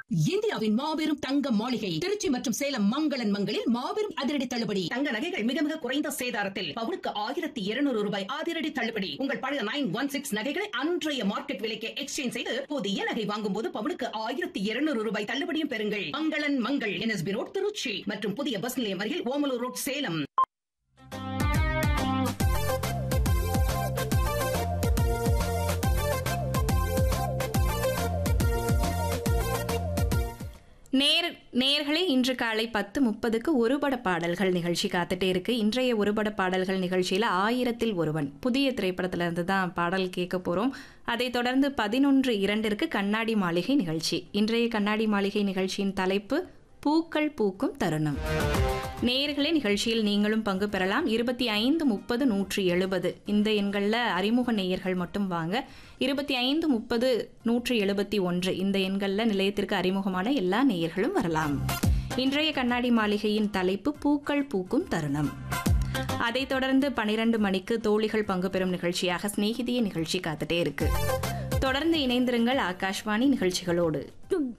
இந்தியாவின் மாபெரும் தங்க மாளிகை திருச்சி மற்றும் சேலம் மங்களன் மங்களில் மாபெரும் அதிரடி தள்ளுபடி தங்க நகைகள் மிக மிக குறைந்த சேதாரத்தில் பவுனுக்கு ஆயிரத்தி இருநூறு ரூபாய் அதிரடி தள்ளுபடி உங்கள் பழைய நைன் ஒன் சிக்ஸ் நகைகளை அன்றைய மார்க்கெட் விலைக்கு எக்ஸ்சேஞ்ச் செய்து புதிய நகை வாங்கும் போது பவுனுக்கு ஆயிரத்தி இருநூறு ரூபாய் தள்ளுபடியும் பெறுங்கள் மங்களன் மங்கள் என்எஸ்பி ரோட் திருச்சி மற்றும் புதிய பஸ் நிலையம் அருகில் ஓமலூர் ரோட் சேலம் நேர் நேர்களே இன்று காலை பத்து முப்பதுக்கு ஒருபட பாடல்கள் நிகழ்ச்சி காத்துட்டே இருக்கு இன்றைய ஒருபட பாடல்கள் நிகழ்ச்சியில் ஆயிரத்தில் ஒருவன் புதிய திரைப்படத்துல இருந்து தான் பாடல் கேட்க போறோம் அதைத் தொடர்ந்து பதினொன்று இரண்டிற்கு கண்ணாடி மாளிகை நிகழ்ச்சி இன்றைய கண்ணாடி மாளிகை நிகழ்ச்சியின் தலைப்பு பூக்கள் பூக்கும் தருணம் நேர்களே நிகழ்ச்சியில் நீங்களும் பங்கு பெறலாம் இருபத்தி ஐந்து முப்பது நூற்றி எழுபது இந்த எண்களில் அறிமுக நேயர்கள் மட்டும் வாங்க இருபத்தி ஐந்து முப்பது நூற்றி எழுபத்தி ஒன்று இந்த எண்களில் நிலையத்திற்கு அறிமுகமான எல்லா நேயர்களும் வரலாம் இன்றைய கண்ணாடி மாளிகையின் தலைப்பு பூக்கள் பூக்கும் தருணம் அதைத் தொடர்ந்து பனிரெண்டு மணிக்கு தோழிகள் பங்கு பெறும் நிகழ்ச்சியாக சிநேகிதிய நிகழ்ச்சி காத்துட்டே இருக்கு தொடர்ந்து இணைந்திருங்கள் ஆகாஷ்வாணி நிகழ்ச்சிகளோடு